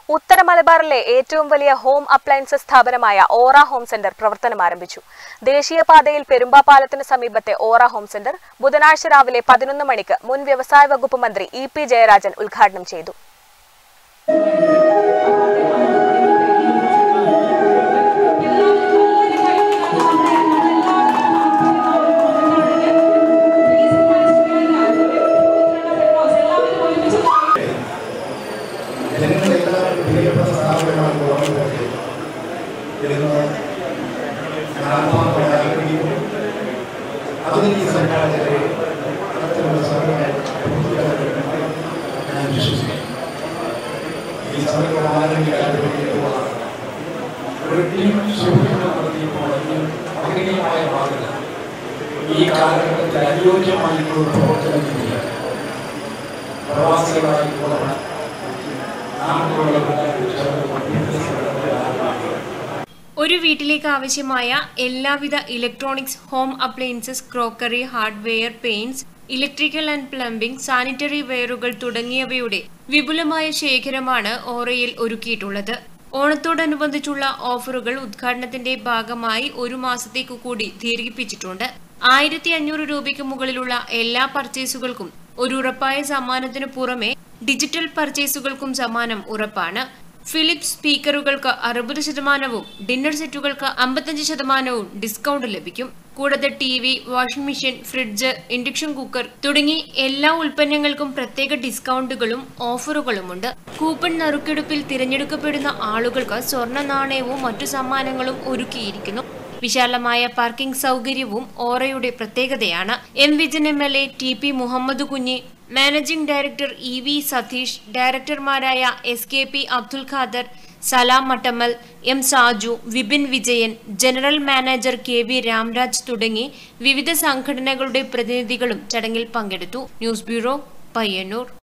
ഉത്തര മലബാറിലെ ഏറ്റവും വലിയ ഹോം അപ്ലയൻസസ് സ്ഥാപനമായ ഓറ ഹോം സെന്റർ പ്രവർത്തനം ആരംഭിച്ചു ദേശീയപാതയിൽ പെരുമ്പാപ്പാലത്തിന് സമീപത്തെ ഓറ ഹോം സെന്റർ ബുധനാഴ്ച രാവിലെ പതിനൊന്ന് മണിക്ക് മുൻ വ്യവസായ വകുപ്പ് മന്ത്രി ഇ പി ജയരാജൻ ഉദ്ഘാടനം ചെയ്തു ജനങ്ങളെല്ലാം പ്രിയപ്പെട്ട സ്ഥാപനമാണ് ഗവൺമെന്റ് എന്ന് ഞാൻ ആത്മാർത്ഥമായി ആഗ്രഹിക്കുന്നു അതിന് ഈ സർക്കാരിന്റെ അത്തരമുള്ള സമരം പൂർത്തിയാക്കുമെന്ന് ഞാൻ വിശ്വസിക്കുന്നു ഈ സമരം ആരെങ്കിലും ആഗ്രഹിക്കുമ്പോൾ ഒരു ടീം സുഹൃത്തുക്കൾ നടത്തിയപ്പോൾ അതിന് മഹനീയമായ മാതൃക ഈ കാലഘട്ടത്തിൽ അനുയോജ്യമായിട്ടുള്ള പ്രവർത്തനം ചെയ്യുക പ്രവാസികളായിട്ടുള്ള ഒരു വീട്ടിലേക്ക് ആവശ്യമായ എല്ലാവിധ electronics home appliances crockery hardware paints electrical and plumbing sanitary വെയറുകൾ തുടങ്ങിയവയുടെ വിപുലമായ ശേഖരമാണ് ഓറയിൽ ഒരുക്കിയിട്ടുള്ളത് ഓണത്തോടനുബന്ധിച്ചുള്ള ഓഫറുകൾ ഉദ്ഘാടനത്തിന്റെ ഭാഗമായി ഒരു മാസത്തേക്കു കൂടി ദീർഘിപ്പിച്ചിട്ടുണ്ട് ആയിരത്തി അഞ്ഞൂറ് രൂപയ്ക്ക് മുകളിലുള്ള എല്ലാ പർച്ചേസുകൾക്കും ഒരു ഉറപ്പായ സമ്മാനത്തിനു പുറമെ ഡിജിറ്റൽ പർച്ചേസുകൾക്കും സമ്മാനം ഉറപ്പാണ് ഫിലിപ്സ് സ്പീക്കറുകൾക്ക് അറുപത് ശതമാനവും ഡിന്നർ സെറ്റുകൾക്ക് അമ്പത്തഞ്ച് ശതമാനവും ഡിസ്കൗണ്ട് ലഭിക്കും കൂടാതെ T V washing machine fridge induction cooker തുടങ്ങി എല്ലാ ഉൽപ്പന്നങ്ങൾക്കും പ്രത്യേക ഡിസ്കൗണ്ടുകളും ഓഫറുകളുമുണ്ട് കൂപ്പൺ നറുക്കെടുപ്പിൽ തിരഞ്ഞെടുക്കപ്പെടുന്ന ആളുകൾക്ക് സ്വർണ്ണ നാണയവും മറ്റു സമ്മാനങ്ങളും ഒരുക്കിയിരിക്കുന്നു വിശാലമായ പാർക്കിംഗ് സൗകര്യവും ഓറയുടെ പ്രത്യേകതയാണ് M Vijayan M L A T P Muhammad Kunhi managing director E V Satheesh ഡയറക്ടർമാരായ S K P Abdul Khader Salam Mattammal M Saju Vipin Vijayan general manager K V Ramraj തുടങ്ങി വിവിധ സംഘടനകളുടെ പ്രതിനിധികളും ചടങ്ങിൽ പങ്കെടുത്തു ന്യൂസ് ബ്യൂറോ പയ്യന്നൂർ